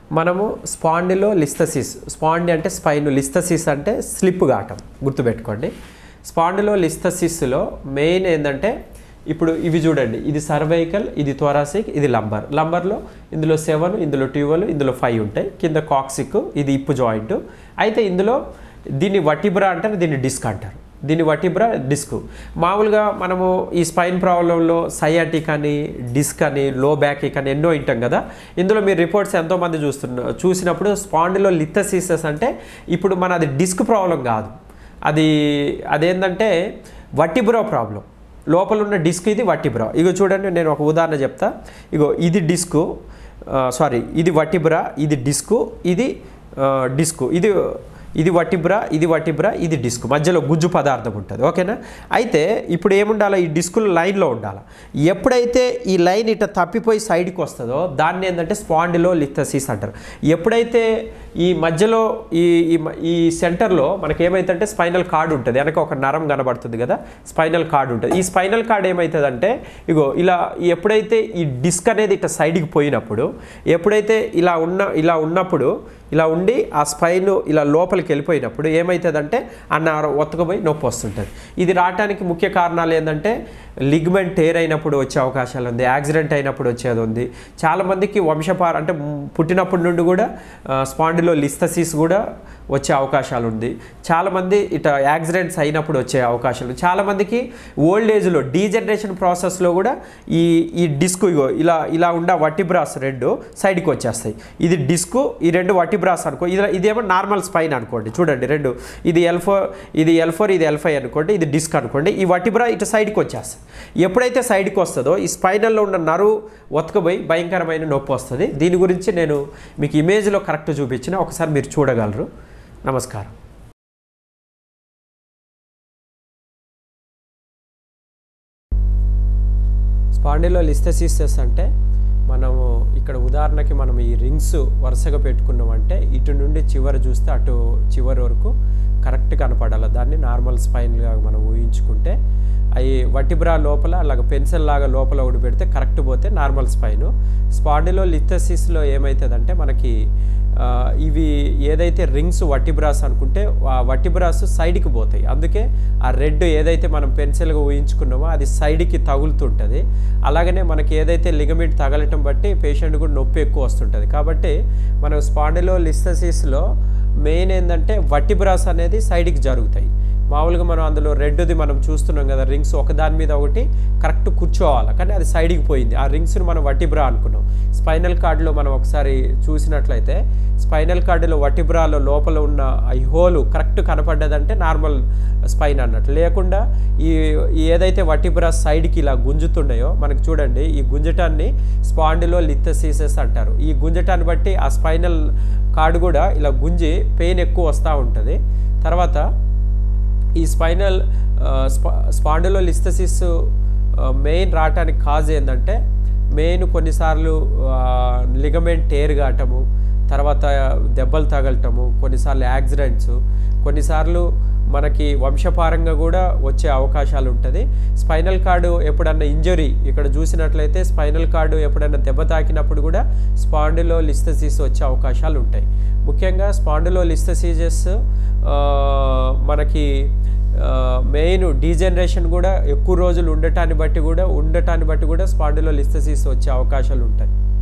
మనము స్పాండిలో లిస్థసిస్ స్పాండి అంటే spine listhesis అంటే స్లిప్ కావటం గుర్తుపెట్టుకోండి స్పాండిలో లిస్థసిస్లో మెయిన్ ఏంటంటే ఇప్పుడు ఇవి చూడండి ఇది సర్వైకల్ ఇది థొరాసిక్ ఇది లంబర్ లంబర్లో ఇందులో సెవెన్ ఇందులో ట్వెల్వ్ ఇందులో ఫైవ్ ఉంటాయి కింద కాక్సిక్ ఇది ఇప్పు జాయింట్ అయితే ఇందులో దీన్ని వటిబ్రా అంటారు దీన్ని డిస్క్ అంటారు దీన్ని వటిబ్రా డిస్క్ మామూలుగా మనము ఈ స్పైన్ ప్రాబ్లంలో సయాటిక్ అని డిస్క్ అని లో బ్యాక్ అని ఎన్నో వింటాం కదా ఇందులో మీరు రిపోర్ట్స్ ఎంతోమంది చూస్తున్న చూసినప్పుడు స్పాండిలో లిథసీసెస్ అంటే ఇప్పుడు మన అది డిస్క్ ప్రాబ్లం కాదు అది అదేంటంటే వటిబ్రో ప్రాబ్లం లోపల ఉన్న డిస్క్ ఇది వటిబ్రా ఇగో చూడండి నేను ఒక ఉదాహరణ చెప్తా ఇగో ఇది డిస్కు సారీ ఇది వటిబ్రా ఇది డిస్కు ఇది ఆ, డిస్కు ఇది ఇది వటిబ్రా ఇది వటిబ్రా ఇది డిస్క్ మధ్యలో గుజ్జు పదార్థం ఉంటుంది ఓకేనా అయితే ఇప్పుడు ఏముండాలి ఈ డిస్కులు లైన్లో ఉండాలి ఎప్పుడైతే ఈ లైన్ ఇట్లా తప్పిపోయి సైడ్కి వస్తుందో దాన్ని ఏంటంటే స్పాండిలో లిథసిస్ అంటారు ఎప్పుడైతే ఈ మధ్యలో ఈ ఈ మ- ఈ సెంటర్లో మనకి ఏమైతుందంటే స్పైనల్ కార్డ్ ఉంటుంది వెనక ఒక నరం కనబడుతుంది కదా స్పైనల్ కార్డ్ ఉంటుంది ఈ స్పైనల్ కార్డ్ ఏమవుతుందంటే ఇగో ఇలా ఎప్పుడైతే ఈ డిస్క్ అనేది ఇట్లా సైడ్కి పోయినప్పుడు ఎప్పుడైతే ఇలా ఉన్న ఇలా ఉన్నప్పుడు ఇలా ఉండి ఆ స్పైన్ ఇలా లోపలికి వెళ్ళిపోయినప్పుడు ఏమవుతుందంటే ఆ నరం ఒత్తకపోయి నొప్పి వస్తుంటుంది ఇది రావడానికి ముఖ్య కారణాలు ఏంటంటే లిగ్మెంట్ టేర్ అయినప్పుడు వచ్చే అవకాశాలు ఉంది యాక్సిడెంట్ అయినప్పుడు వచ్చేది ఉంది చాలామందికి వంశపార అంటే మ్, పుట్టినప్పటి నుండి కూడా స్పాండిలో లిస్థసిస్ కూడా వచ్చే అవకాశాలు ఉంది చాలామంది ఇట యాక్సిడెంట్స్ అయినప్పుడు వచ్చే అవకాశాలు చాలామందికి ఓల్డ్ ఏజ్లో డీజనరేషన్ ప్రాసెస్లో కూడా ఈ ఈ డిస్క్ ఇగో ఇలా ఇలా ఉండ వటిబ్రాస్ రెండు సైడ్కి వచ్చేస్తాయి ఇది డిస్క్ ఈ రెండు వటిబ్రాస్ అనుకో ఇది ఇదేమో నార్మల్ స్పైన్ అనుకోండి చూడండి రెండు ఇది ఎల్ ఫోర్ ఇది ఎల్ ఫోర్ ఇది ఎల్ ఫైవ్ అనుకోండి ఇది డిస్క్ అనుకోండి ఈ వటిబ్రా ఇటు సైడ్కి వచ్చేస్తుంది ఎప్పుడైతే సైడ్కి వస్తుందో ఈ స్పైనల్లో ఉన్న నరువు ఒతకపోయి భయంకరమైన నొప్పి వస్తుంది దీని గురించి నేను మీకు ఇమేజ్లో కరెక్ట్ చూపించిన ఒకసారి మీరు చూడగలరు నమస్కారం స్పాండిలో లిస్థసిస్ అంటే మనము ఇక్కడ ఉదాహరణకి మనం ఈ రింగ్స్ వరుసగా పెట్టుకున్నామంటే ఇటు నుండి చివరి చూస్తే అటు చివరి వరకు కరెక్ట్ కనపడాలి దాన్ని నార్మల్ స్పైన్గా మనం ఊహించుకుంటే అవి వటిబ్రా లోపల అలాగ పెన్సిల్ లాగా లోపల ఒకటి పెడితే కరెక్ట్ పోతే నార్మల్ స్పైన్ స్పాండిలో లిథసిస్లో ఏమవుతుందంటే మనకి ఆ, ఇవి ఏదైతే రింగ్స్ వటిబ్రాస్ అనుకుంటే ఆ వటిబ్రాస్ సైడ్కి పోతాయి అందుకే ఆ రెడ్ ఏదైతే మనం పెన్సిల్గా ఊహించుకున్నామో అది సైడ్కి తగులుతుంటుంది అలాగనే మనకి ఏదైతే లిగమెంట్ తగలటం బట్టి పేషెంట్ కూడా నొప్పి ఎక్కువ వస్తుంటుంది కాబట్టి మనం స్పాండిలో లిస్థసిస్లో మెయిన్ ఏంటంటే వటిబ్రాస్ అనేది సైడ్కి జరుగుతాయి మామూలుగా మనం అందులో రెడ్ది మనం చూస్తున్నాం కదా రింగ్స్ ఒకదాని మీద ఒకటి కరెక్ట్ కూర్చోవాలి కానీ అది సైడ్కి పోయింది ఆ రింగ్స్ని మనం వటిబ్రా అనుకున్నాం స్పైనల్ కార్డులో మనం ఒకసారి చూసినట్లయితే స్పైనల్ కార్డులో వటిబ్రాలో లోపల ఉన్న ఈ హోలు కరెక్ట్ కనపడ్డదంటే నార్మల్ స్పైన్ అన్నట్టు లేకుండా ఈ ఈ ఏదైతే వటిబ్రా సైడ్కి ఇలా గుంజుతున్నాయో మనకు చూడండి ఈ గుంజటాన్ని స్పాండిలో లిథసీసెస్ అంటారు ఈ గుంజటాన్ని బట్టి ఆ స్పైనల్ కార్డు కూడా ఇలా గుంజి పెయిన్ ఎక్కువ వస్తూ ఉంటుంది తర్వాత ఈ స్పైనల్ స్పా స్పాండిలో లిస్థసిస్ మెయిన్ రావటానికి కాజ్ ఏంటంటే మెయిన్ కొన్నిసార్లు లిగమెంట్ టేర్ కావటము తర్వాత దెబ్బలు తగలటము కొన్నిసార్లు యాక్సిడెంట్స్ కొన్నిసార్లు మనకి వంశపారంగా కూడా వచ్చే అవకాశాలు ఉంటుంది స్పైనల్ కార్డు ఎప్పుడన్నా ఇంజరీ ఇక్కడ చూసినట్లయితే స్పైనల్ కార్డు ఎప్పుడన్నా దెబ్బ తాకినప్పుడు కూడా స్పాండిలో లిస్థసిస్ వచ్చే అవకాశాలు ఉంటాయి ముఖ్యంగా స్పాండిలో లిస్థసిజెస్ మనకి మెయిన్ డీజనరేషన్ కూడా ఎక్కువ రోజులు ఉండటాన్ని బట్టి కూడా ఉండటాన్ని బట్టి కూడా స్పాండిలో లిస్థసిస్ వచ్చే అవకాశాలు ఉంటాయి